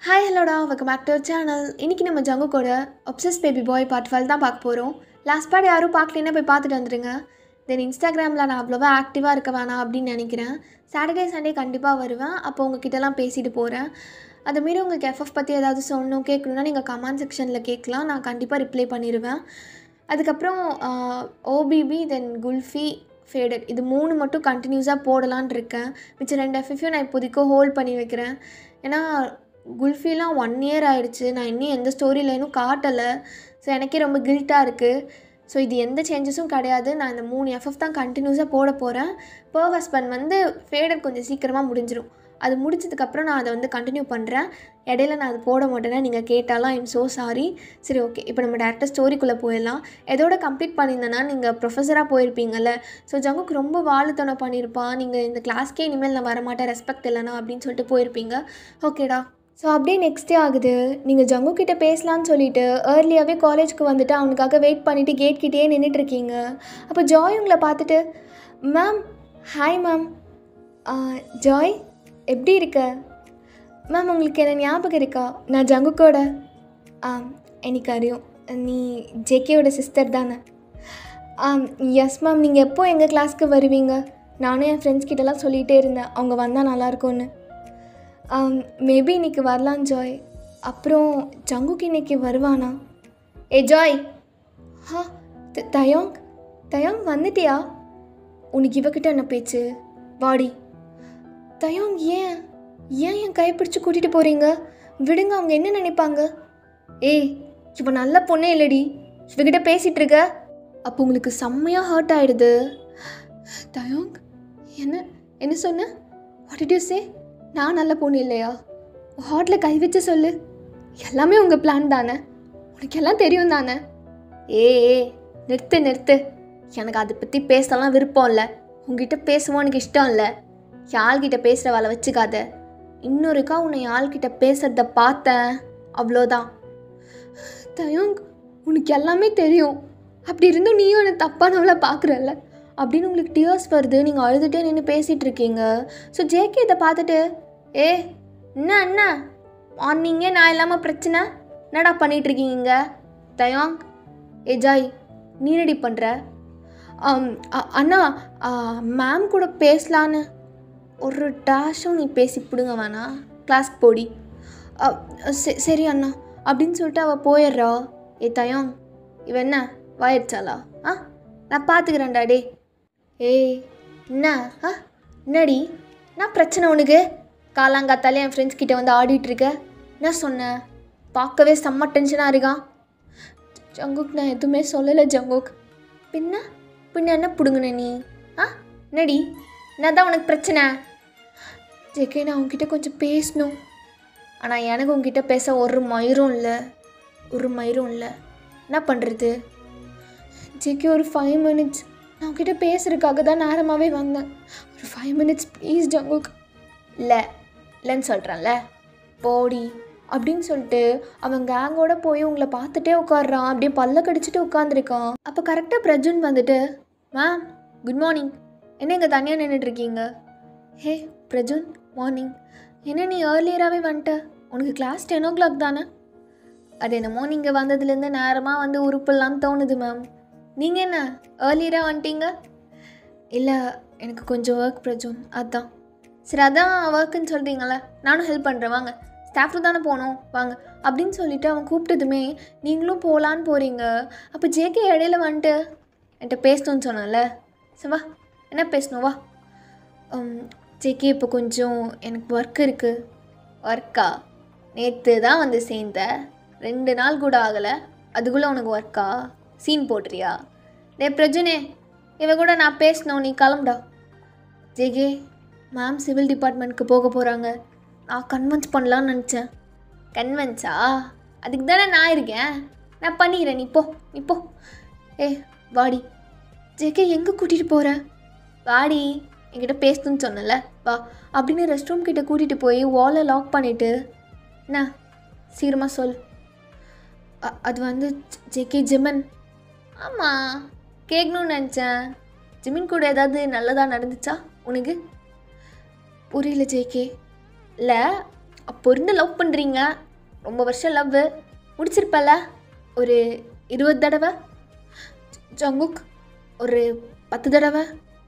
hi ஹலோடா welcome back to channel இன்றைக்கி நம்ம ஜங்குக்கோட obsessed baby boy part twelve தான் பார்க்க போகிறோம் லாஸ்ட் பார்ட் யாரும் பார்க்கலன்னா போய் பார்த்துட்டு வந்துடுங்க தென் இன்ஸ்டாகிராமில் நான் அவ்வளோவா ஆக்டிவாக இருக்க வேணாம் அப்படின்னு நினைக்கிறேன் சாட்டர்டே சண்டே கண்டிப்பாக வருவேன் அப்போ உங்ககிட்டலாம் பேசிட்டு போகிறேன் அதுமாரி உங்களுக்கு எஃப்எஃப் பற்றி ஏதாவது சொல்லணும் கேட்கணுன்னா நீங்கள் கமெண்ட் செக்ஷனில் கேட்கலாம் நான் கண்டிப்பாக ரிப்ளை பண்ணிடுவேன் அதுக்கப்புறம் ஓபிபி தென் குல்ஃபி ஃபேடட் இது மூணு மட்டும் கண்டினியூஸாக போடலான் இருக்கேன் மிச்சம் ரெண்டு எஃப்எஃப்யும் நான் இப்போதைக்கு ஹோல்ட் பண்ணி வைக்கிறேன் ஏன்னா குல்ஃபிலாம் ஒன் இயர் ஆயிடுச்சு நான் இன்னும் எந்த ஸ்டோரி லைனும் காட்டலை ஸோ எனக்கே ரொம்ப கில்ட்டாக இருக்குது ஸோ இது எந்த சேஞ்சஸும் கிடையாது நான் இந்த மூணு எஃப்எஃப் தான் கண்டினியூஸாக போட போகிறேன் பர் ஹஸ்பண்ட் வந்து ஃபேடட் கொஞ்சம் சீக்கிரமாக முடிஞ்சிடும் அது முடிச்சதுக்கப்புறம் நான் அதை வந்து கண்டினியூ பண்ணுறேன் இடையில நான் அது போட மாட்டேன்னா நீங்கள் கேட்டாலும் ஐம் ஸோ சாரி சரி ஓகே இப்போ நம்ம டேரெக்டாக ஸ்டோரிக்குள்ளே போயிடலாம் எதோட கம்ப்ளீட் பண்ணியிருந்தேன்னா நீங்கள் ப்ரொஃபஸராக போயிருப்பீங்கல்ல ஸோ ஜங்குக்கு ரொம்ப வாழுத்தனம் பண்ணியிருப்பான் நீங்கள் இந்த கிளாஸ்க்கே இனிமேல் நான் வரமாட்டேன் ரெஸ்பெக்ட் இல்லைனா அப்படின்னு சொல்லிட்டு போயிருப்பீங்க ஓகேடா ஸோ அப்படியே நெக்ஸ்ட் டே ஆகுது நீங்கள் ஜங்கு கிட்ட பேசலான்னு சொல்லிட்டு ஏர்லியாகவே காலேஜ்க்கு வந்துட்டு அவனுக்காக வெயிட் பண்ணிவிட்டு கேட் கிட்டேயே நின்றுட்டுருக்கீங்க அப்போ ஜாய் உங்களை பார்த்துட்டு மேம் ஹாய் மேம் ஜாய் எப்படி இருக்க மேம் உங்களுக்கு என்ன ஞாபகம் இருக்கா நான் ஜங்குக்கோட ஆம் எனக்கு அறியும் நீ ஜேகேயோட சிஸ்டர் தானே ஆம் எஸ் மேம் நீங்கள் எப்போ எங்கள் கிளாஸ்க்கு வருவீங்க நானும் என் ஃப்ரெண்ட்ஸ் கிட்டலாம் சொல்லிகிட்டே இருந்தேன் அவங்க வந்தால் நல்லாயிருக்கும்னு மேபி இன்னைக்கு வரலாம் ஜாய் அப்புறம் ஜங்குக்கு இன்னைக்கு வருவானா ஏ ஜாய் ஹா த- தயோங் தயோங் வந்துட்டியா உனக்கு இவகிட்ட என்ன பேச்சு வாடி தயோங் ஏன் ஏன் என் கையை பிடிச்சி கூட்டிகிட்டு போகிறீங்க விடுங்க அவங்க என்ன நினைப்பாங்க ஏய் இவ நல்ல பொண்ணே இல்லடி இவகிட்ட பேசிகிட்டு இருக்க அப்போ உங்களுக்கு செம்மையாக ஹர்ட் ஆயிடுது தயோங் என்ன என்ன சொன்ன வாட் டிட் யூ சே நான் நல்ல பொண்ணு இல்லையா ஹார்ட்டில் கை வச்சு சொல்லு எல்லாமே உங்கள் பிளான் தானே உனக்கு எல்லாம் தெரியும் தானே ஏ ஏ, நிறுத்து நிறுத்து எனக்கு அதை பற்றி பேசலாம் விருப்பம் இல்லை உங்ககிட்ட பேசவும் எனக்கு இஷ்டம் இல்லை யாழ்கிட்ட பேசுகிற வேலை வச்சுக்காத இன்னொருக்கா உன்னை யாழ்கிட்ட பேசுகிறத பார்த்தேன் அவ்வளோதான் தயோங் உனக்கு எல்லாமே தெரியும் அப்படி இருந்தும் நீயும் என்னை தப்பானவளை பார்க்குறல்ல அப்படின்னு உங்களுக்கு டியர்ஸ் வருது நீங்கள் அழுதுகிட்டே நின்று பேசிகிட்டு இருக்கீங்க ஸோ ஜேகே இதை பார்த்துட்டு ஏ என்ன என்ன மார்னிங்கே நான் இல்லாமல் பிரச்சனை என்னடா பண்ணிட்டு இருக்கீங்க தயாங் ஏ ஜாய் நீ என்னடி பண்ணுற அண்ணா மேம் கூட பேசலான்னு ஒரு டேஷும் நீ பேசி பிடுங்க வேணாம் கிளாஸ்க்கு போடி அ, செ- சரி அண்ணா அப்படின்னு சொல்லிட்டு அவள் போயிடுறா ஏ தயாங் இவ என்ன வாயிடுச்சாளா ஆ நான் பார்த்துக்கிறேன்டா டே ஏய் என்ன ஆ என்னடி நான் பிரச்சனை உனக்கு காலாங்காத்தாலே என் ஃப்ரெண்ட்ஸ் கிட்ட வந்து ஆடிட்டு இருக்க என்ன சொன்னேன் பார்க்கவே செம்ம டென்ஷனாக இருக்கான் ஜங்குக் நான் எதுவுமே சொல்லலை ஜங்குக் பின்ன பின்ன என்ன பிடுங்குன நீ ஆ என்னடி என்னதான் உனக்கு பிரச்சனை ஜெகே நான் உங்ககிட்ட கொஞ்சம் பேசணும் ஆனால் எனக்கு உங்ககிட்ட பேச ஒரு மயிரும் இல்லை ஒரு மயிரும் இல்லை என்ன பண்ணுறது ஜெகே ஒரு ஃபைவ் மினிட்ஸ் நான் உங்ககிட்ட பேசுறதுக்காக தான் நேரமாகவே வந்தேன் ஒரு ஃபைவ் மினிட்ஸ் ப்ளீஸ் ஜங்குக் இல்லை இல்லைன்னு சொல்கிறேன்ல போடி அப்படின்னு சொல்லிட்டு அவன் கேங்கோட போய் உங்களை பார்த்துட்டே உட்காடுறான் அப்படியே பல்ல கடிச்சிட்டு உட்காந்துருக்கான் அப்போ கரெக்டாக பிரஜுன் வந்துட்டு மேம் குட் மார்னிங் என்ன இங்கே தனியாக நின்றுட்டுருக்கீங்க ஹே பிரஜுன் மார்னிங் என்ன நீ ஏர்லியராகவே வந்துட்ட உனக்கு கிளாஸ் டென் ஓ கிளாக் தானே அது என்னமோ நீங்கள் வந்ததுலேருந்து நேரமாக வந்து உருப்படலான்னு தோணுது மேம் நீங்கள் என்ன ஏர்லியராக வந்துட்டீங்க இல்லை எனக்கு கொஞ்சம் ஒர்க் பிரஜுன் அதான் சரி அதான் ஒர்க்குன்னு சொல்கிறீங்களே நானும் ஹெல்ப் பண்ணுறேன் வாங்க ஸ்டாஃப் தானே போகணும் வாங்க அப்படின்னு சொல்லிட்டு அவன் கூப்பிட்டதுமே நீங்களும் போகலான்னு போகிறீங்க அப்போ ஜேகே இடையில வந்துட்டு என்கிட்ட பேசணும்னு சொன்னல சரி வா என்ன பேசணும் வா ஜேகே இப்போ கொஞ்சம் எனக்கு ஒர்க் இருக்குது ஒர்க்கா நேற்று தான் வந்து சேர்ந்த ரெண்டு நாள் கூட ஆகலை அதுக்குள்ளே உனக்கு ஒர்க்கா சீன் போட்டுறியா டே பிரஜுனே இவ கூட நான் பேசணும் நீ கிளம்புடா ஜெகே மேம் சிவில் டிபார்ட்மெண்ட்க்கு போக போகிறாங்க நான் கன்வென்ஸ் பண்ணலான்னு நினச்சேன் கன்வென்ஸா அதுக்கு தானே நான் இருக்கேன் நான் பண்ணிக்கிறேன் நீ போ நீ போ ஏ வாடி ஜெகே எங்கே கூட்டிகிட்டு போகிற வாடி என்கிட்ட பேசணும்னு சொன்னல வா அப்படின்னு ரெஸ்ட் ரூம் கிட்ட கூட்டிகிட்டு போய் வாலை லாக் பண்ணிவிட்டு என்ன சீக்கிரமாக சொல் அ- அது வந்து ஜெகே ஜிமன் ஆமாம் கேட்கணும்னு நினச்சேன் ஜிமின் கூட ஏதாவது நல்லதாக நடந்துச்சா உனக்கு புரியல ஜேகே இல்லை அப்போ இருந்து லவ் பண்ணுறீங்க ரொம்ப வருஷம் லவ் முடிச்சிருப்பல ஒரு இருபது தடவை ஜங்குக் ஒரு பத்து தடவை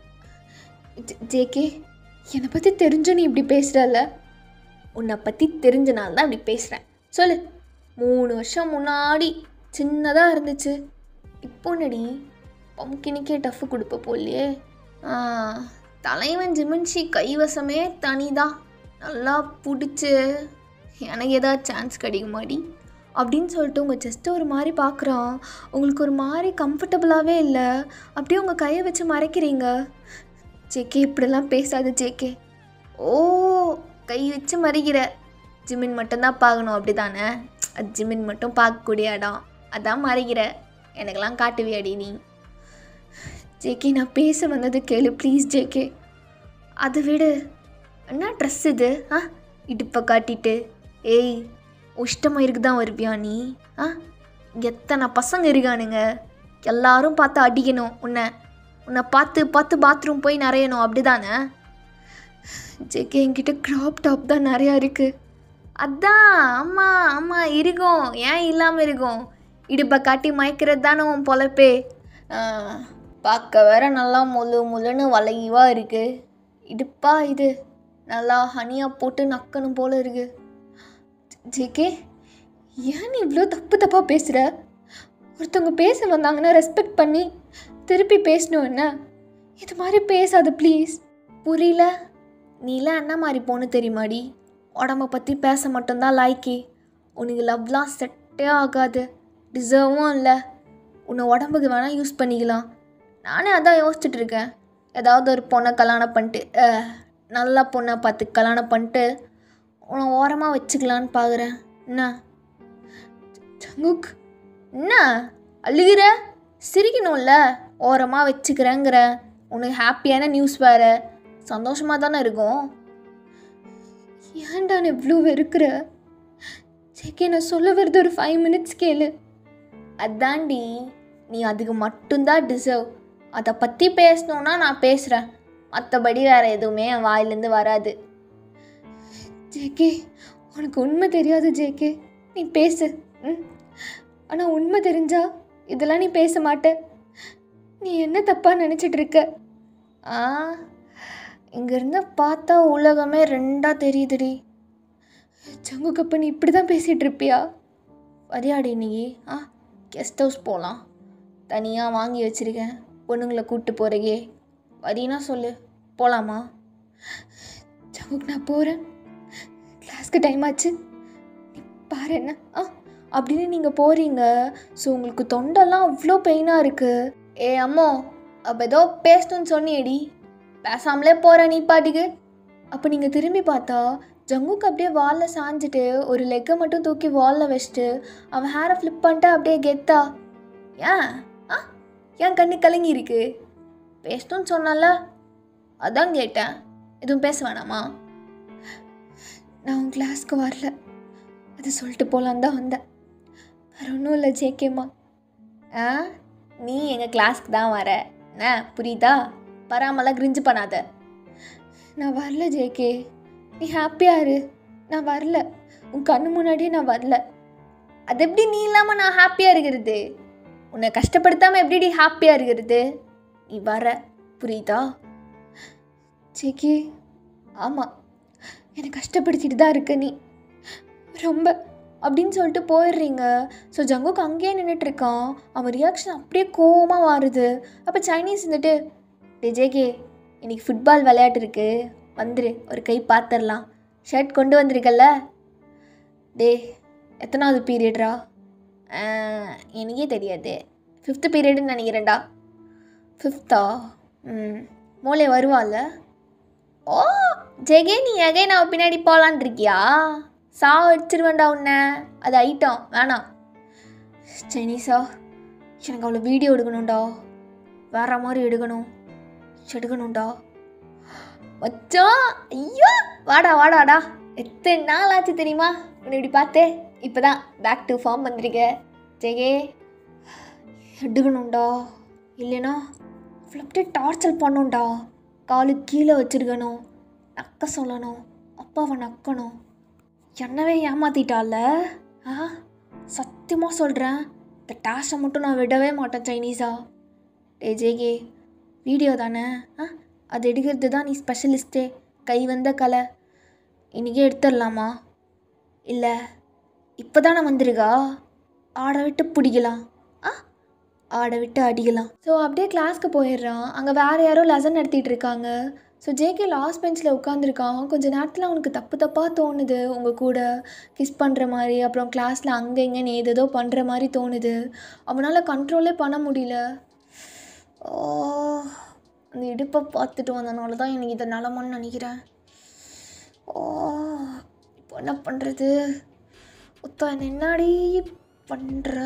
ஜேகே என்னை பற்றி தெரிஞ்சு நீ இப்படி பேசுகிறல்ல உன்னை பற்றி தெரிஞ்சனால தான் இப்படி பேசுகிறேன் சொல்லு மூணு வருஷம் முன்னாடி சின்னதாக இருந்துச்சு இப்போ நடி பம்கினுக்கே டஃப் கொடுப்ப போலியே ஆ, தலைவன் ஜிமின்ஷி கைவசமே தனிதான் நல்லா பிடிச்சி எனக்கு ஏதாவது சான்ஸ் கிடைக்குமாடி அப்படின்னு சொல்லிட்டு உங்கள் ஜஸ்ட் ஒரு மாதிரி பார்க்குறான் உங்களுக்கு ஒரு மாதிரி கம்ஃபர்டபுளாகவே இல்லை அப்படியே உங்கள் கையை வச்சு மறைக்கிறீங்க ஜேகே இப்படிலாம் பேசாது ஜேகே ஓ கை வச்சு மறிக்கிற ஜிமின் மட்டும்தான் பார்க்கணும் அப்படி தானே அது ஜிமின் மட்டும் பார்க்கக்கூடிய இடம் அதான் மறைக்கிற எனக்கெல்லாம் காட்டுவியாடி நீ ஜேகே நான் பேச வந்தது கேளு ப்ளீஸ் ஜேகே அதை விடு என்ன ட்ரெஸ் இது ஆ இடுப்பை காட்டிட்டு ஏய் உஷ்டமயிருக்கு தான் வருவியா நீ ஆ எத்தனை பசங்க இருக்கானுங்க எல்லாரும் பார்த்து அடிக்கணும் உன்னை உன்னை பார்த்து பார்த்து பாத்ரூம் போய் நிறையணும் அப்படிதானே ஜேகே என்கிட்ட க்ராப் டாப் தான் நிறையா இருக்குது அதான் ஆமாம் ஆமாம் இருக்கும் ஏன் இல்லாமல் இருக்கும் இடுப்பை காட்டி மயக்கிறது தானே உன் பொழப்பே ஆ, பார்க்க வேற நல்லா முழு முழுன்னு வளைவாக இருக்குது இடுப்பா இது நல்லா ஹனியாக போட்டு நக்கணும் போல இருக்கு ஜேகே ஏன் நீ இவ்வளோ தப்பு தப்பாக பேசுகிற ஒருத்தவங்க பேச வந்தாங்கன்னா ரெஸ்பெக்ட் பண்ணி திருப்பி பேசணும் என்ன இது மாதிரி பேசாத ப்ளீஸ் புரியல நீலாம் என்ன மாதிரி பொண்ணு தெரியுமாடி உடம்ப பற்றி பேச மட்டும்தான் லாய்க்கி உனக்கு லவ்லாம் செட்டே ஆகாது டிசர்வும் இல்லை உன்னை உடம்புக்கு வேணால் யூஸ் பண்ணிக்கலாம் நானே அதான் யோசிச்சுட்டு இருக்கேன் ஏதாவது ஒரு பொண்ணை கல்யாணம் பண்ணிட்டு அஹ், நல்ல பொண்ணை பார்த்து கல்யாணம் பண்ணிட்டு உன்னை ஓரமாக வச்சுக்கலான்னு பார்க்குறேன் என்ன ஜங்குக் என்ன அழுகிற சிரிக்கணும்ல ஓரமாக வச்சுக்கிறேங்கிற உனக்கு ஹாப்பியான நியூஸ் வேறு சந்தோஷமாக தானே இருக்கும் ஏன்டா நீ இவ்வளோ வெறுக்கிற சேக்கே நான் சொல்ல வருது ஒரு ஃபைவ் மினிட்ஸ் கேளு அதான்டி நீ அதுக்கு மட்டும்தான் டிசர்வ் அதை பற்றி பேசணுன்னா நான் பேசுகிறேன் மற்றபடி வேறு எதுவுமே என் வாயிலேருந்து வராது ஜேகே உனக்கு உண்மை தெரியாது ஜேகே நீ பேசு ம் ஆனால் உண்மை தெரிஞ்சா இதெல்லாம் நீ பேச மாட்ட நீ என்ன தப்பாக நினச்சிட்டு இருக்க ஆ இங்கேருந்து பார்த்தா உலகமே ரெண்டாக தெரியுதுடி ஜங்குக்கப்ப நீ இப்படி தான் பேசிகிட்டு இருப்பியா வரியாடி நீ ஆ கெஸ்ட் ஹவுஸ் போகலாம் தனியாக வாங்கி வச்சுருக்கேன் பொண்ணுங்களை கூப்பிட்டு போகிறகே வரினா சொல்லு போகலாமா ஜங்குக்கு நான் போகிறேன் கிளாஸ்க்கு டைம் ஆச்சு நீ பாரு என்ன ஆ அப்படின்னு நீங்கள் போகிறீங்க ஸோ உங்களுக்கு தொண்டெல்லாம் அவ்வளோ பெயினாக இருக்குது ஏ அம்மோ அப்போ ஏதோ பேசணும்னு சொன்னியேடி பேசாமலே போகிற நீ பாட்டுக்கு அப்போ நீங்கள் திரும்பி பார்த்தா ஜங்குக்கு அப்படியே வாலில் சாஞ்சிட்டு ஒரு லெக்கை மட்டும் தூக்கி வாலில் வச்சுட்டு அவன் ஹேரை ஃப்ளிப் பண்ணிட்டு அப்படியே கெத்தா ஏன் ஆ ஏன் கண்ணு கலங்கி இருக்கு பேசணும்னு சொன்னால அதான் கேட்டேன் எதுவும் பேச வேணாமா நான் உன் கிளாஸ்க்கு வரல அது சொல்லிட்டு போகலான் தான் வந்தேன் வேற ஒன்றும் இல்லை ஜேகேம்மா ஆ நீ எங்கள் கிளாஸ்க்கு தான் வர என்ன புரியுதா வராமலாம் கிரிஞ்சு பண்ணாத நான் வரல ஜேகே நீ ஹாப்பியாக இரு நான் வரல உன் கண்ணு முன்னாடியே நான் வரல அது எப்படி நீ இல்லாமல் நான் ஹாப்பியாக இருக்கிறது உன்னை கஷ்டப்படுத்தாமல் எப்படி ஹாப்பியாக இருக்கிறது நீ வர புரியுதா ஜேகே ஆமாம் என்னை கஷ்டப்படுத்திட்டு தான் இருக்க நீ ரொம்ப அப்படின்னு சொல்லிட்டு போயிடுறீங்க ஸோ ஜங்குக்கு அங்கேயே நின்றுட்டு இருக்கான் அவன் ரியாக்ஷன் அப்படியே கோவமாக மாறுது அப்போ சைனீஸ் இருந்துட்டு டே ஜேகே இன்னைக்கு ஃபுட்பால் விளையாட்டு இருக்கு வந்துரு ஒரு கை பார்த்துடலாம் ஷர்ட் கொண்டு வந்திருக்கல்ல டே எத்தனாவது பீரியட்ரா எனக்கே தெரியாது ஃபிஃப்த்து பீரியடுன்னு நினைக்கிறேன்டா ஃபிஃப்த்தா ம் மூளை வருவாள்ல ஓ ஜெகே நீ எகை நான் பின்னாடி போகலான் இருக்கியா சாவ அடிச்சிருவேன்டா உன்னை அது ஐட்டம் வேணாம் சைனீஸா எனக்கு அவ்வளோ வீடியோ எடுக்கணும்டா வேற மாதிரி எடுக்கணும் எடுக்கணும்டா மச்சான் ஐயோ வாடா வாடாடா எத்தனை நாள் ஆச்சு தெரியுமா உன்னை இப்படி பார்த்தே இப்போ தான் பேக் டு ஃபார்ம் வந்திருக்க ஜெகே எடுக்கணும்டா இல்லைனா அவ்வளோ அப்படியே டார்ச்சர் பண்ணும்டா காலு கீழே வச்சிருக்கணும் நக்க சொல்லணும் அப்பாவை நக்கணும் என்னவே ஏமாத்திட்டால ஆ சத்தியமாக சொல்கிறேன் இந்த டாஸை மட்டும் நான் விடவே மாட்டேன் சைனீஸா டே ஜேகே வீடியோ தானே ஆ அது எடுக்கிறது தான் நீ ஸ்பெஷலிஸ்ட்டே கை வந்த கலை இன்றைக்கே எடுத்துடலாமா இல்லை இப்போ தானே வந்திருக்கா ஆட விட்டு பிடிக்கலாம் ஆ ஆட விட்டு அடிக்கலாம் ஸோ அப்படியே கிளாஸ்க்கு போயிடுறான் அங்கே வேறு யாரோ லெசன் நடத்திட்டு இருக்காங்க ஸோ ஜேகே லாஸ்ட் பெஞ்சில் உட்காந்துருக்கான் கொஞ்ச நேரத்தில் அவனுக்கு தப்பு தப்பாக தோணுது உங்கள் கூட கிஸ் பண்ணுற மாதிரி அப்புறம் கிளாஸில் அங்கே இங்கேன்னு ஏதேதோ பண்ணுற மாதிரி தோணுது அவனால் கண்ட்ரோலே பண்ண முடியல ஓ அந்த இடுப்பை பார்த்துட்டு வந்தனால தான் எனக்கு இதை நிலமான்னு நினைக்கிறேன் ஓ இப்போ என்ன பண்ணுறது ஒத்த என்னடி பண்ணுற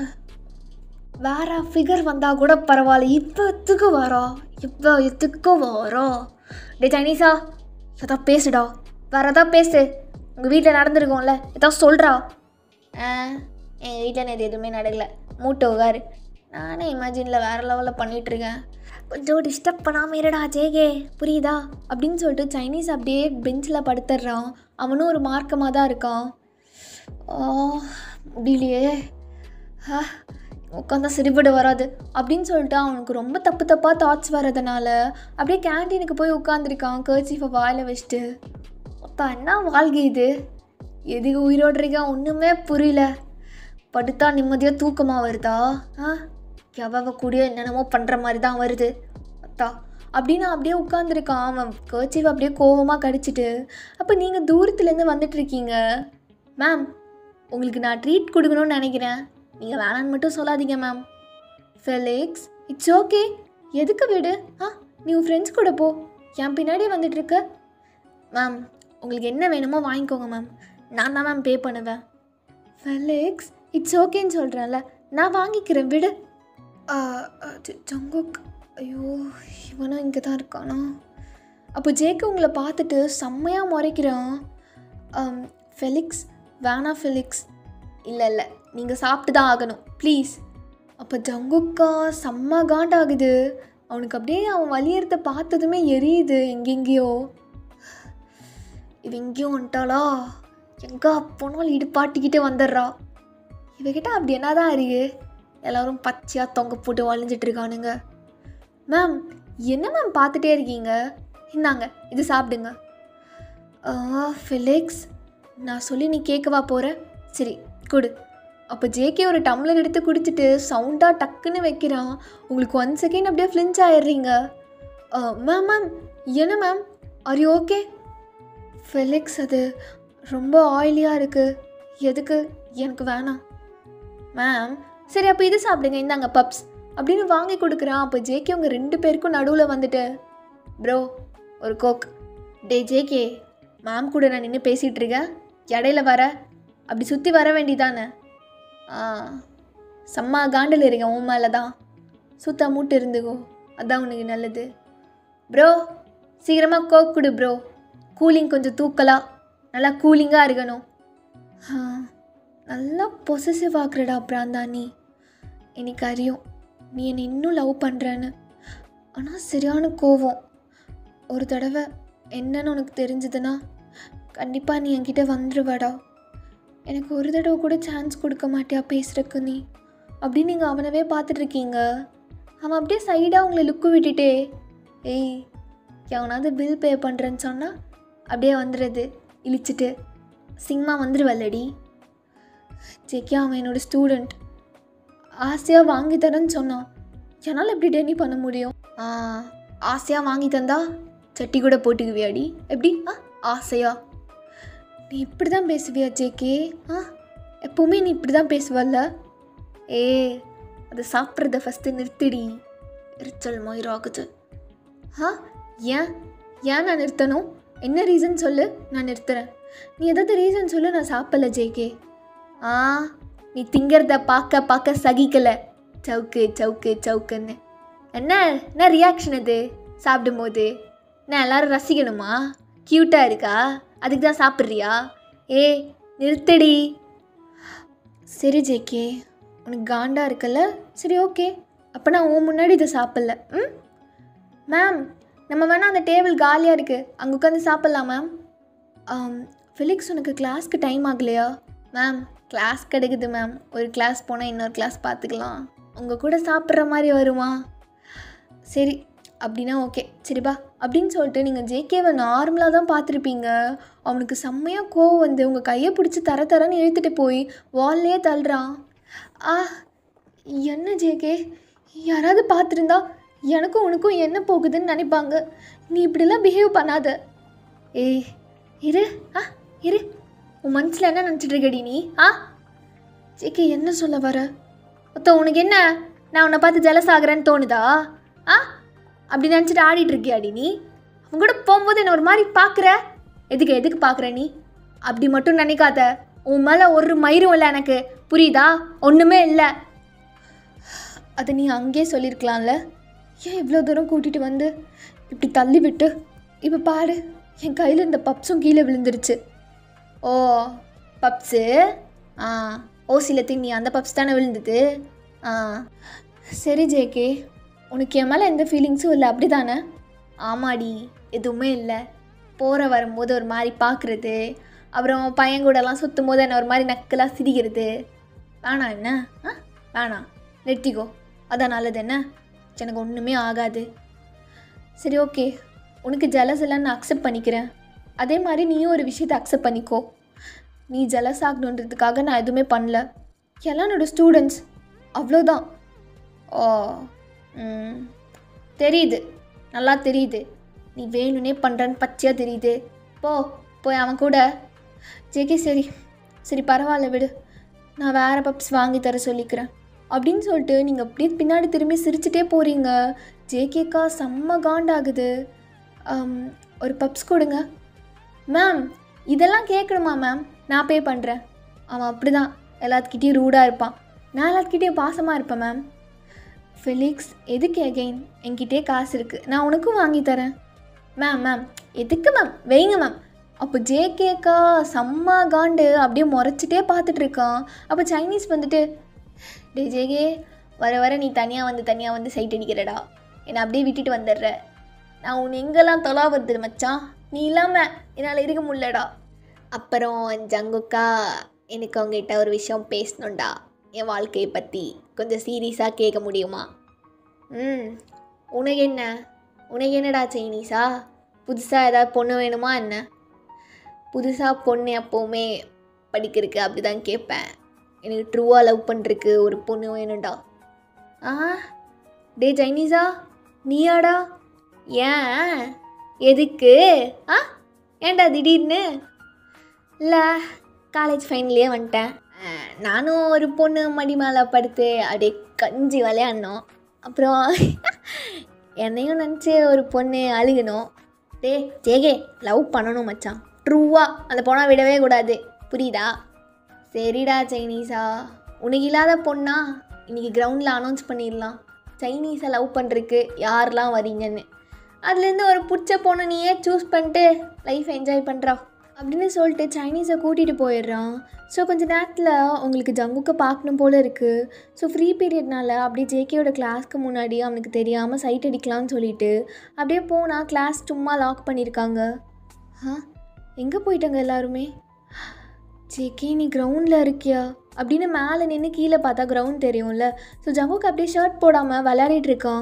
வேற ஃபிகர் வந்தால் கூட பரவாயில்ல இப்போ எத்துக்கு வரா இப்போ எத்துக்கு வரா டே சைனீஸா ஏதா பேசுடா வேற ஏதாவது பேசு உங்கள் வீட்டில் நடந்திருக்கோம்ல ஏதாவது சொல்கிறா ஆ எங்கள் வீட்டில் நேற்று எதுவுமே நடக்கல மூட்டை உகாரு நானே இமேஜினில் வேறு லெவலில் பண்ணிகிட்ருக்கேன் கொஞ்சம் டிஸ்டர்ப் பண்ணாமல் இருடா ஜேகே புரியுதா அப்படின்னு சொல்லிட்டு சைனீஸ் அப்படியே பெஞ்சில் படுத்துடுறான் அவனும் ஒரு மார்க்கமாக தான் இருக்கான் ஆ முடியலையே ஆ உட்காந்தா சரிபடு வராது அப்படின்னு சொல்லிட்டு அவனுக்கு ரொம்ப தப்பு தப்பாக தாட்ஸ் வர்றதுனால அப்படியே கேன்டீனுக்கு போய் உட்காந்துருக்கான் கர்ச்சீஃபை வாயில் வச்சுட்டு அப்பா என்ன வாழ்க்கை இது எதுக்கு உயிரோடு இருக்கான் ஒன்றுமே புரியல படுத்தா நிம்மதியாக தூக்கமாக வருதா ஆ எவ கூடிய என்னென்னமோ பண்ணுற மாதிரி தான் வருது அத்தா அப்படின்னு அப்படியே உட்காந்துருக்கான் அவன் கர்ச்சீஃப் அப்படியே கோவமாக கடிச்சிட்டு அப்போ நீங்கள் தூரத்துலேருந்து வந்துட்டு இருக்கீங்க மேம் உங்களுக்கு நான் ட்ரீட் கொடுக்கணும்னு நினைக்கிறேன் நீங்கள் வேணான்னு மட்டும் சொல்லாதீங்க மேம் ஃபெலிக்ஸ் இட்ஸ் ஓகே எதுக்கு விடு ஆ நீ உன் ஃப்ரெண்ட்ஸ் கூட போ என் பின்னாடியே வந்துட்டு இருக்க மேம் உங்களுக்கு என்ன வேணுமோ வாங்கிக்கோங்க மேம் நான் தான் மேம் பே பண்ணுவேன் ஃபெலிக்ஸ் இட்ஸ் ஓகேன்னு சொல்கிறேன்ல நான் வாங்கிக்கிறேன் விடு ஆ, அது ஜங்குக் ஐயோ இவனும் இங்கே தான் இருக்கானா அப்போ ஜேக்கு உங்களை பார்த்துட்டு செம்மையாக முறைக்கிறான் ஆம், ஃபெலிக்ஸ் வேணா ஃபெலிக்ஸ் இல்லை இல்லை நீங்கள் சாப்பிட்டு தான் ஆகணும் ப்ளீஸ் அப்போ ஜங்குக்கா செம்ம காண்டாகுது அவனுக்கு அப்படியே அவன் வலியறத பார்த்ததுமே எரியுது எங்கெங்கேயோ இவ எங்கேயும் வந்துட்டாளா எங்கே போனாலும் இடுப்பாட்டிக்கிட்டு வந்துடுறா இவகிட்ட அப்படி என்னதான் இருக்கு எல்லாரும் பச்சையாக தொங்க போட்டு வளைஞ்சிட்டு இருக்கானுங்க மேம் என்ன மேம் பார்த்துட்டே இருக்கீங்க இந்தாங்க இது சாப்பிடுங்க ஆ ஃபிலிக்ஸ் நான் சொல்லி நீ கேட்கவா போகிற சரி கொடு அப்போ ஜேகே ஒரு டம்ளர் எடுத்து குடிச்சிட்டு சவுண்டாக டக்குன்னு வைக்கிறான் உங்களுக்கு ஒன் செகண்ட் அப்படியே ஃப்ளின்ச் ஆயிடுறீங்க மேம் மேம் என்ன ma'am are you okay Felix அது ரொம்ப ஆயிலியாக இருக்குது எதுக்கு எனக்கு வேணாம் மேம் சரி அப்போ இது சாப்பிடுங்க இந்தாங்க பப்ஸ் அப்படின்னு வாங்கி கொடுக்குறான் அப்போ ஜேகே உங்கள் ரெண்டு பேருக்கும் நடுவில் வந்துட்டு ப்ரோ ஒரு கோக் டே ஜேகே மேம் கூட நான் நின்று பேசிகிட்டு இருக்கேன் இடையில வர அப்படி சுற்றி வர வேண்டியதானே ஆ செம்ம காண்டில் இருக்கேன் உன் மேலே தான் சுத்தா மூட்டு இருந்துக்கோ அதான் உனக்கு நல்லது ப்ரோ சீக்கிரமாக கோக் கொடு ப்ரோ கூலிங் கொஞ்சம் தூக்கலாம் நல்லா கூலிங்காக இருக்கணும் ஆ நல்லா பொசசிவ் ஆக்குறடா பிராந்தா நீ எனக்கு அறியும் நீ என்னை இன்னும் லவ் பண்ணுறேன்னு ஆனால் சரியான கோவம் ஒரு தடவை என்னன்னு உனக்கு தெரிஞ்சதுன்னா கண்டிப்பாக நீ என்கிட்ட வந்துருவாடா எனக்கு ஒரு தடவை கூட சான்ஸ் கொடுக்க மாட்டியா பேசுறதுக்கு நீ அப்படின்னு நீங்கள் அவனவே பார்த்துட்ருக்கீங்க அவன் அப்படியே சைடாக உங்களை லுக்கு விட்டுட்டே ஏய் எவனாவது பில் பே பண்ணுறேன்னு சொன்னால் அப்படியே வந்துடுறது இழிச்சிட்டு சிங்மா வந்துடுவல்லடி ஜெக்கியா அவன் என்னோட ஸ்டூடெண்ட் ஆசையாக வாங்கி தரேன்னு சொன்னான் என்னால் எப்படி டெனி பண்ண முடியும் ஆ ஆசையாக வாங்கி தந்தா சட்டி கூட போட்டுக்குவியாடி எப்படி ஆ ஆசையா நீ இப்படி தான் பேசுவியா ஜேகே ஆ எப்போவுமே நீ இப்படி தான் பேசுவல்ல ஏ அது சாப்பிட்றத ஃபஸ்ட்டு நிறுத்திடி எரிச்சல் மயிர் ஆகுது ஆ ஏன் ஏன் நான் நிறுத்தணும் என்ன ரீசன் சொல்லு நான் நிறுத்துறேன் நீ ஏதாவது ரீசன் சொல்லு நான் சாப்பிடல ஜேகே ஆ நீ திங்கிறத பார்க்க பார்க்க சகிக்கல சவுக்கு சவுக்கு சவுக்குன்னு என்ன என்ன ரியாக்ஷன் அது சாப்பிடும்போது என்ன எல்லாரும் ரசிக்கணுமா க்யூட்டாக இருக்கா அதுக்கு தான் சாப்பிட்றியா ஏ நிறுத்தடி சரி ஜேகே உனக்கு காண்டா இருக்குல்ல சரி ஓகே அப்போ நான் உன் முன்னாடி இதை சாப்பிட்ல ம் மேம் நம்ம வேணால் அந்த டேபிள் காலியாக இருக்குது அங்கே உட்காந்து சாப்பிட்லாம் மேம் ஃபிலிக்ஸ் உனக்கு கிளாஸ்க்கு டைம் ஆகலையா மேம் கிளாஸ் கிடைக்குது மேம் ஒரு கிளாஸ் போனால் இன்னொரு கிளாஸ் பார்த்துக்கலாம் உங்கள் கூட சாப்பிட்ற மாதிரி வருமா சரி அப்படின்னா ஓகே சரிப்பா அப்படின்னு சொல்லிட்டு நீங்கள் ஜேகேவை நார்மலாக தான் பார்த்துருப்பீங்க அவனுக்கு செம்மையாக கோவம் வந்து உங்கள் கையை பிடிச்சி தர தரன்னு இழுத்துட்டு போய் வால்லே தள்ளுறான் ஆ என்ன ஜேகே யாராவது பார்த்துருந்தா எனக்கும் உனக்கும் என்ன போகுதுன்னு நினைப்பாங்க நீ இப்படிலாம் பிஹேவ் பண்ணாத ஏய் இரு ஆ இரு உன் மனசில் என்ன நினச்சிட்டு இருக்கடி நீ ஆ ஜேகே என்ன சொல்ல வர ஒத்த உனக்கு என்ன நான் உன்னை பார்த்து ஜெலஸ் ஆகுறேன்னு தோணுதா ஆ அப்படி நினச்சிட்டு ஆடிட்டு இருக்கியாடி நீ அவங்க கூட போகும்போது என்ன ஒரு மாதிரி பார்க்குற எதுக்கு எதுக்கு பார்க்குற நீ அப்படி மட்டும் நினைக்காத உன் மேலே ஒரு மயிரும் இல்லை எனக்கு புரியுதா ஒன்றுமே இல்லை அதை நீ அங்கேயே சொல்லியிருக்கலாம்ல ஏன் இவ்வளோ தூரம் கூட்டிகிட்டு வந்து இப்படி தள்ளி விட்டு இப்போ பாரு என் கையில் இந்த பப்ஸும் கீழே விழுந்துருச்சு ஓ பப்ஸு ஆ ஓசியில் தின்னி அந்த பப்ஸ் தானே விழுந்தது ஆ சரி ஜேகே உனக்கு என் மேலே எந்த ஃபீலிங்ஸும் இல்லை அப்படி தானே ஆமாடி எதுவுமே இல்லை போகிற வரும்போது ஒரு மாதிரி பார்க்குறது அப்புறம் பையன் கூடலாம் சுற்றும் போது என்ன ஒரு மாதிரி நக்கலாக சிரிக்கிறது வேணாம் என்ன ஆ வேணாம் நிறுத்திக்கோ அதான் நல்லது என்ன எனக்கு ஒன்றுமே ஆகாது சரி ஓகே உனக்கு ஜலஸ் எல்லாம் நான் அக்செப்ட் பண்ணிக்கிறேன் அதே மாதிரி நீயும் ஒரு விஷயத்தை அக்செப்ட் பண்ணிக்கோ நீ ஜலஸ் ஆகணுன்றதுக்காக நான் எதுவுமே பண்ணல எல்லாம் என்னோட ஸ்டூடெண்ட்ஸ் அவ்வளோதான் ஓ ம் தெரியுது நல்லா தெரியுது நீ வேணும்னே பண்ணுறன்னு பச்சையாக தெரியுது போ போய் அவன் கூட ஜேகே சரி சரி பரவாயில்ல விடு நான் வேறு பப்ஸ் வாங்கி தர சொல்லிக்கிறேன் அப்படின்னு சொல்லிட்டு நீங்கள் அப்படியே பின்னாடி திரும்பி சிரிச்சிட்டே போகிறீங்க ஜேகேக்கா செம்ம காண்டாகுது ஆம், ஒரு பப்ஸ் கொடுங்க மேம் இதெல்லாம் கேட்கணுமா மேம் நான் பே பண்ணுறேன் அவன் அப்படி தான் எல்லாத்துக்கிட்டேயும் ரூடாக இருப்பான் நான் எல்லாத்துக்கிட்டேயும் பாசமாக இருப்பேன் மேம் ஃபெலிக்ஸ் எதுக்கு எகெயின் என்கிட்டே காசு இருக்குது நான் உனக்கும் வாங்கி தரேன் மேம் மேம் எதுக்கு மேம் வைங்க மேம் அப்போ ஜேகேக்கா செம்ம காண்டு அப்படியே முறைச்சிட்டே பார்த்துட்டு இருக்கான் அப்போ சைனீஸ் வந்துட்டு டே ஜேகே வர வர நீ தனியாக வந்து தனியாக வந்து சைட் அடிக்கிறடா என்னை அப்படியே விட்டுட்டு வந்துடுற நான் உன்னை எங்கெல்லாம் தொலாவது மச்சான் நீ இல்லாமல் என்னால் இருக்க முடியலடா அப்புறம் ஜங்குக்கா எனக்கு உங்ககிட்ட ஒரு விஷயம் பேசணும்டா என் வாழ்க்கையை பற்றி கொஞ்சம் சீரியஸாக கேட்க முடியுமா ம் உனக்கு என்ன உனக்கு என்னடா சைனீஸா புதுசாக ஏதாவது பொண்ணு வேணுமா என்ன புதுசாக பொண்ணு எப்போவுமே படிக்கிறதுக்கு அப்படி தான் கேட்பேன் எனக்கு ட்ரூவாக லவ் பண்ணுறதுக்கு ஒரு பொண்ணு வேணும்டா ஆ டே சைனீஸா நீயாடா ஏன் எதுக்கு ஆ ஏன்டா திடீர்னு இல்லை காலேஜ் ஃபைனலே வந்துட்டேன் அஹ், நானும் ஒரு பொண்ணு மடி மேலே படுத்து அப்படியே கஞ்சி விளையாடணும் அப்புறம் என்னையும் நினச்சி ஒரு பொண்ணு அழுகணும் டே ஜேகே லவ் பண்ணணும் மச்சான் ட்ரூவாக அந்த பொண்ணை விடவே கூடாது புரியுதா சரிடா சைனீஸா உனக்கு இல்லாத பொண்ணா இன்னைக்கு கிரவுண்டில் அனௌன்ஸ் பண்ணிடலாம் சைனீஸை லவ் பண்ணுறதுக்கு யாரெல்லாம் வரீங்கன்னு அதுலேருந்து ஒரு பிடிச்ச பொண்ணை நீயே சூஸ் பண்ணிட்டு லைஃப் என்ஜாய் பண்ணுறா அப்படின்னு சொல்லிட்டு சைனீஸை கூட்டிகிட்டு போயிடுறான் ஸோ கொஞ்ச நேரத்தில் உங்களுக்கு ஜங்குக்கு பார்க்கணும் போல் இருக்குது ஸோ ஃப்ரீ பீரியட்னால அப்படியே ஜேகேயோட கிளாஸ்க்கு முன்னாடி அவனுக்கு தெரியாமல் சைட் அடிக்கலாம்னு சொல்லிட்டு அப்படியே போனால் கிளாஸ் சும்மா லாக் பண்ணியிருக்காங்க ஆ எங்கே போயிட்டாங்க எல்லாருமே ஜேகே நீ கிரவுண்டில் இருக்கியா அப்படின்னு மேலே நின்று கீழே பார்த்தா கிரவுண்ட் தெரியும்ல ஸோ ஜங்குக்கு அப்படியே ஷர்ட் போடாமல் விளையாடிட்டு இருக்கான்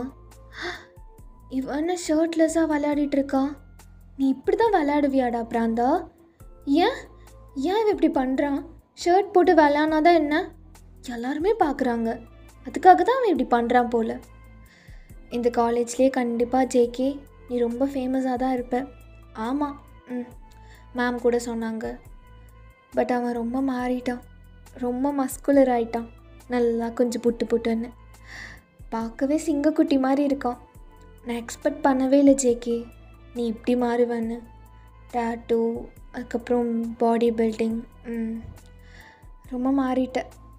இவன் ஷர்ட்லெஸ்ஸாக விளையாடிட்டு இருக்கான் நீ இப்படி தான் விளையாடுவியாடா பிராந்தா ஏன் ஏன் இவன் இப்படி பண்ணுறான் ஷர்ட் போட்டு விளையாடினாதான் என்ன எல்லாருமே பார்க்குறாங்க அதுக்காக தான் அவன் இப்படி பண்ணுறான் போல் இந்த காலேஜ்லேயே கண்டிப்பாக ஜேகே நீ ரொம்ப ஃபேமஸாக தான் இருப்ப ஆமாம் ம் மேம் கூட சொன்னாங்க பட் அவன் ரொம்ப மாறிட்டான் ரொம்ப மஸ்குலர் ஆயிட்டான் நல்லா கொஞ்சம் புட்டு புட்டுன்னு பார்க்கவே சிங்கக்குட்டி மாதிரி இருக்கான் நான் எக்ஸ்பெக்ட் பண்ணவே இல்லை ஜேகே நீ இப்படி மாறுவேன்னு டேட்டூ அதுக்கப்புறம் பாடி பில்டிங் ம் ரொம்ப மாறிட்ட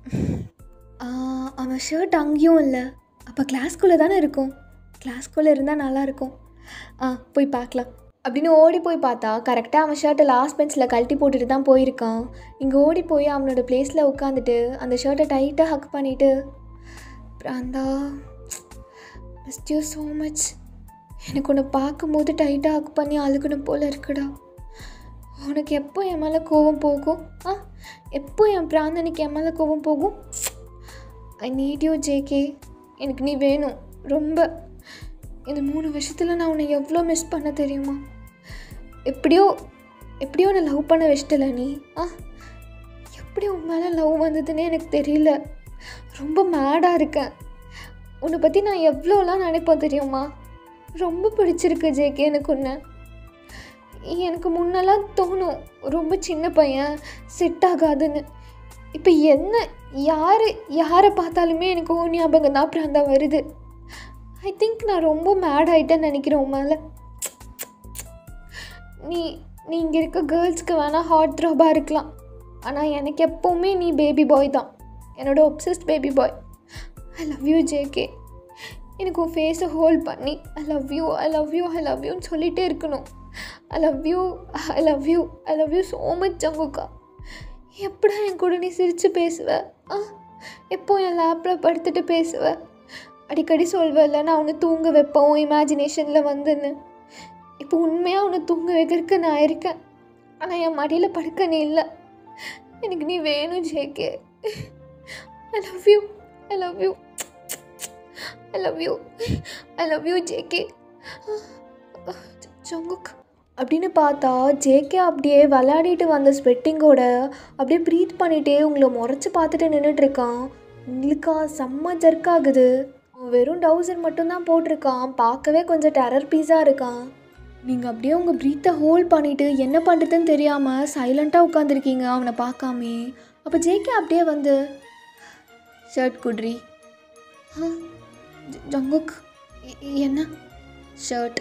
ஆ, அவன் ஷர்ட் அங்கேயும் இல்லை அப்போ கிளாஸ்குள்ளே தானே இருக்கும் கிளாஸ்குள்ளே இருந்தால் நல்லாயிருக்கும் ஆ போய் பார்க்கலாம் அப்படின்னு ஓடி போய் பார்த்தா கரெக்டாக அவன் ஷர்ட்டை லாஸ்ட் பெஞ்சில் கழட்டி போட்டுட்டு தான் போயிருக்கான் இங்கே ஓடி போய் அவனோட பிளேஸில் உட்காந்துட்டு அந்த ஷர்ட்டை டைட்டாக ஹக் பண்ணிவிட்டு பிராந்தா மிஸ்ட் யூ ஸோ மச் எனக்கு உன்னை பார்க்கும்போது டைட்டாக ஹக் பண்ணி அழுகணும் போல் இருக்குடா உனக்கு எப்போ என் மேலே கோவம் போகும் ஆ எப்போ என் பிராந்தனுக்கு என் மேலே கோவம் போகும் ஐ நீட் யூ ஜேகே எனக்கு நீ வேணும் ரொம்ப இந்த மூணு வருஷத்தில் நான் உன்னை எவ்வளோ மிஸ் பண்ண தெரியுமா எப்படியோ எப்படியோ உன்னை லவ் பண்ண வச்சிட்டல நீ ஆ எப்படி உன் மேலே லவ் வந்ததுன்னே எனக்கு தெரியல ரொம்ப மேடாக இருக்கேன் உன்னை பற்றி நான் எவ்வளோலாம் நினைப்பேன் தெரியுமா ரொம்ப பிடிச்சிருக்கு ஜேகே எனக்கு உன்னை எனக்கு முன்னெல்லாம் தோணும் ரொம்ப சின்ன பையன் செட் ஆகாதுன்னு இப்போ என்ன யார் யாரை பார்த்தாலுமே எனக்கு ஓ ஞாபகம் தான் பிராந்தா வருது ஐ திங்க் நான் ரொம்ப மேட் ஆகிட்டேன்னு நினைக்கிறேன் உன் மேலே நீ நீ இங்கே இருக்க கேர்ள்ஸ்க்கு வேணால் ஹாட் த்ராபாக இருக்கலாம் ஆனால் எனக்கு எப்போவுமே நீ பேபி பாய் தான் என்னோட obsessed baby boy I love you JK எனக்கு உன் ஃபேஸை ஹோல்ட் பண்ணி I love you I love you I love யூன்னு சொல்லிகிட்டே இருக்கணும் I love you I love you I love you so much ஜங்குக்கா எப்படா என் கூட நீ சிரித்து பேசுவ ஆ எப்போ என் லேப்பில் படுத்துட்டு பேசுவ அடிக்கடி சொல்வேல்ல நான் உன்னை தூங்க வைப்பேன் உன் இமேஜினேஷனில் வந்துன்னு இப்போ உண்மையாக உன்னை தூங்க வைக்கிறதுக்கு நான் இருக்கேன் ஆனால் என் மடியில் படுக்க நீ இல்லை எனக்கு நீ வேணும் JK I love you I love you I love you I love you JK Jungkook அப்படின்னு பார்த்தா ஜேகே அப்படியே விளையாடிட்டு வந்த ஸ்வெட்டிங்கோட அப்படியே ப்ரீத் பண்ணிகிட்டே உங்களை முறைச்சி பார்த்துட்டு நின்றுட்டுருக்கான் உங்களுக்கா செம்ம ஜர்க் ஆகுது அவன் வெறும் டவுசர் மட்டும்தான் போட்டிருக்கான் பார்க்கவே கொஞ்சம் டெரர் பீஸாக இருக்கான் நீங்கள் அப்படியே உங்கள் ப்ரீத்தை ஹோல்ட் பண்ணிவிட்டு என்ன பண்ணுறதுன்னு தெரியாமல் சைலண்ட்டாக உட்காந்துருக்கீங்க அவனை பார்க்காமே அப்போ ஜேகே அப்படியே வந்து ஷர்ட் குட்ரி ஆ ஜ- ஜங்குக் எ- என்ன ஷர்ட்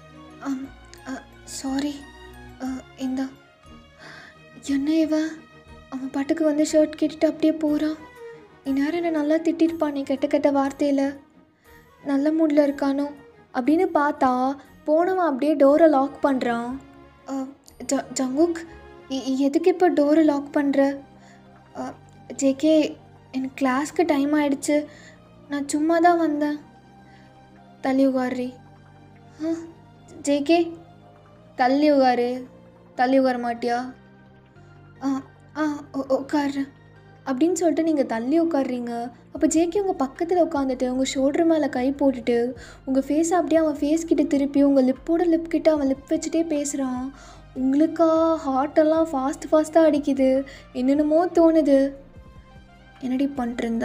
சாரி இந்த என்ன இவன் அவன் பாட்டுக்கு வந்து ஷர்ட் கேட்டுட்டு அப்படியே போகிறான் இந்நேரம் என்ன நல்லா திட்டிருப்பான் நீ கெட்ட கெட்ட வார்த்தையில் நல்ல மூடில் இருக்கானோ அப்படின்னு பார்த்தா போனவன் அப்படியே டோரை லாக் பண்ணுறான் ஜ ஜங்குக் எ- எதுக்கு இப்போ டோரை லாக் பண்ணுற ஜேகே எனக்கு கிளாஸ்க்கு டைம் ஆயிடுச்சு நான் சும்மா தான் வந்தேன் தள்ளி உகாரி ஆ ஜேகே தள்ளி உகாரு தள்ளி உட்கார மாட்டியா ஆ ஆ உ- உட்காரு அப்படின்னு சொல்லிட்டு நீங்கள் தள்ளி உட்காடுறீங்க அப்போ ஜேகே உங்கள் பக்கத்தில் உட்காந்துட்டு உங்கள் ஷோல்டர் மேலே கை போட்டுட்டு உங்கள் ஃபேஸை அப்படியே அவன் ஃபேஸ் கிட்ட திருப்பி உங்கள் லிப்போட லிப் கிட்ட அவன் லிப் வச்சுட்டே பேசுகிறான் உங்களுக்கா ஹார்ட்டெல்லாம் ஃபாஸ்ட் ஃபாஸ்ட்டாக அடிக்குது என்னென்னமோ தோணுது என்னடி பண்ணிட்டுருந்த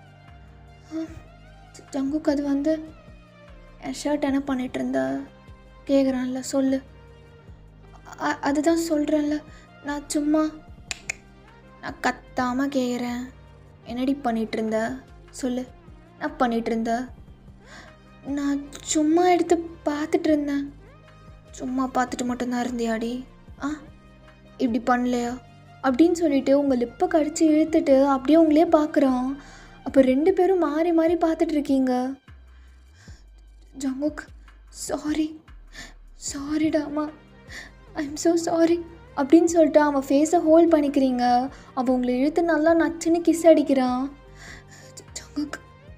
ஜங்குக்கு அது வந்து என் ஷர்ட் என்ன பண்ணிட்டு இருந்த கேட்குறான்ல சொல்லு அ- அதுதான் சொல்கிறேன்ல நான் சும்மா நான் கத்தாமல் கேட்குறேன் என்னடி பண்ணிட்டு இருந்த சொல்லு நான் பண்ணிட்டு இருந்த நான் சும்மா எடுத்து பார்த்துட்டு இருந்தேன் சும்மா பார்த்துட்டு மட்டும்தான் இருந்தியாடி ஆ இப்படி பண்ணலையா அப்படின்னு சொல்லிட்டு உங்கள் லிப்பை கடிச்சு இழுத்துட்டு அப்படியே உங்களே பார்க்குறான் அப்போ ரெண்டு பேரும் மாறி மாறி பார்த்துட்டு இருக்கீங்க ஜங்குக் சாரி சாரிடாமா ஐ எம் ஸோ சாரி அப்படின்னு சொல்லிட்டு அவன் ஃபேஸை ஹோல்ட் பண்ணிக்கிறீங்க அவன் உங்களை இழுத்து நல்லா நச்சுன்னு கிஸ் அடிக்கிறான் Jungkook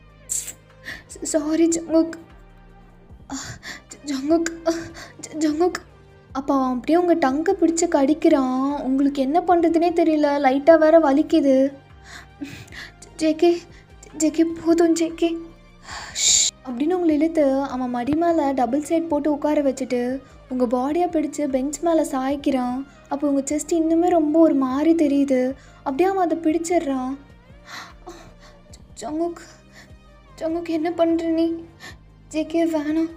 sorry Jungkook Jungkook Jungkook அப்போ அவன் அப்படியே உங்கள் டங்கை பிடிச்சி கடிக்கிறான் உங்களுக்கு என்ன பண்ணுறதுனே தெரியல லைட்டாக வேற வலிக்குது ஜேகே ஜேகே போதும் ஜேகே அப்படின்னு உங்களை இழுத்து அவன் மடி மேலே டபுள் சைட் போட்டு உட்கார வச்சுட்டு உங்கள் பாடியை பிடிச்சு பெஞ்ச் மேலே சாய்க்கிறான் அப்போ உங்கள் செஸ்ட் இன்னுமே ரொம்ப ஒரு மாதிரி தெரியுது அப்படியே அவன் அதை பிடிச்சிடுறான் ஜங்குக் ஜங்குக் என்ன பண்ணுற நீ ஜேகே வேணாம்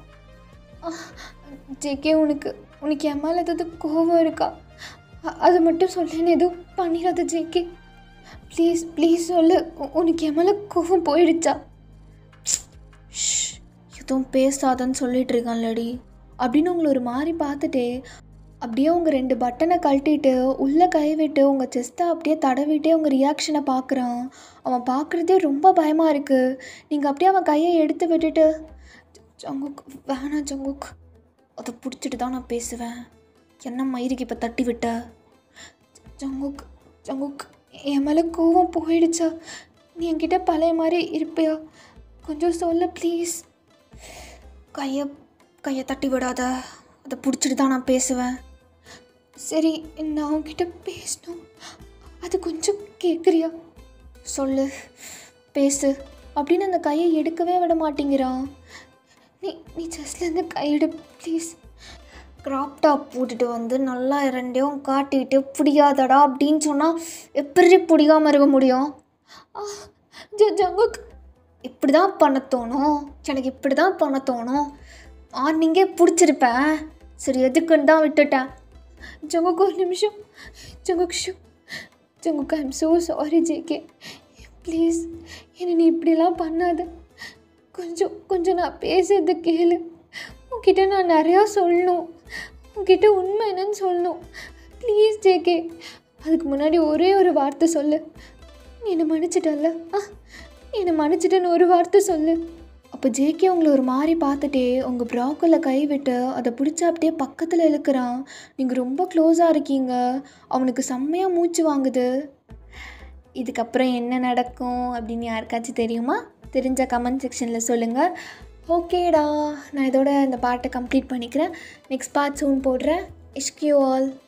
ஜேகே உனக்கு உனக்கு என் மேலே ஏதாவது கோவம் இருக்கா அ- அது மட்டும் சொல்லேன்னு எதுவும் பண்ணிடாத ஜேகே ப்ளீஸ் ப்ளீஸ் சொல்லு உ- உனக்கு என் மேலே கோவம் போயிடுச்சா ஷ், எதுவும் பேசாதன்னு சொல்லிட்டு இருக்கான்லடி அப்படின்னு உங்களை ஒரு மாதிரி பார்த்துட்டு அப்படியே உங்கள் ரெண்டு பட்டனை கழட்டிட்டு உள்ளே கை விட்டு உங்கள் செஸ்ட்டை அப்படியே தடவிட்டே உங்கள் ரியாக்ஷனை பார்க்குறான் அவன் பார்க்குறதே ரொம்ப பயமாக இருக்குது நீங்கள் அப்படியே அவன் கையை எடுத்து விட்டுட்டு ஜங்குக் வேணாம் ஜங்குக் அதை பிடிச்சிட்டு தான் நான் பேசுவேன் என்ன மயிருக்கு இப்போ தட்டி விட்ட ஜங்குக் ஜங்குக் என் மேலே கோவம் போயிடுச்சா நீ என்கிட்ட பழைய மாதிரி இருப்பியா கொஞ்சம் சொல்ல ப்ளீஸ் கையை கையை தட்டி விடாத அதை பிடிச்சிட்டு தான் நான் பேசுவேன் சரி நான் உன்கிட்ட பேசணும் அது கொஞ்சம் கேட்குறியா சொல்லு பேசு அப்படின்னு அந்த கையை எடுக்கவே விட மாட்டேங்கிறான் நீ நீ ஜஸ்ட்லேருந்து கையெடு ப்ளீஸ் க்ராப் டாப் போட்டுட்டு வந்து நல்லா ரெண்டையும் காட்டிக்கிட்டு பிடிக்காதடா அப்படின்னு சொன்னால் எப்படி பிடிக்காம இருக்க முடியும் ஆ, ஜ- ஜங்குக் இப்படி தான் பண்ண தோணும் எனக்கு இப்படி தான் பண்ண தோணும் மார்னிங்கே பிடிச்சிருப்பேன் சரி எதுக்குன்னு தான் விட்டுட்டேன் ஜங்குக் ஒரு நிமிஷம் Jungkook shoo Jungkook I'm so sorry JK please என்னை நீ இப்படிலாம் பண்ணாத கொஞ்சம் கொஞ்சம் நான் பேசுறது கேளு உன்கிட்ட நான் நிறையா சொல்லணும் உன்கிட்ட உண்மை என்னன்னு சொல்லணும் ப்ளீஸ் ஜேகே அதுக்கு முன்னாடி ஒரே ஒரு வார்த்தை சொல்லு நீ என்னை மன்னிச்சிட்டல்ல ஆ நீ என்னை மன்னிச்சிட்டேன்னு ஒரு வார்த்தை சொல்லு அப்போ ஜேகே உங்களை ஒரு மாதிரி பார்த்துட்டே உங்கள் ப்ராக்கில் கை விட்டு அதை பிடிச்சி அப்படியே பக்கத்தில் இழுக்கிறான் நீங்கள் ரொம்ப க்ளோஸாக இருக்கீங்க அவனுக்கு செம்மையாக மூச்சு வாங்குது இதுக்கப்புறம் என்ன நடக்கும் அப்படின்னு யாருக்காச்சும் தெரியுமா தெரிஞ்ச கமெண்ட் செக்ஷனில் சொல்லுங்கள் ஓகேடா நான் இதோட இந்த பாட்டை கம்ப்ளீட் பண்ணிக்கிறேன் நெக்ஸ்ட் பார்ட் சூன் போடுறேன் இஷ்கியூ ஆல்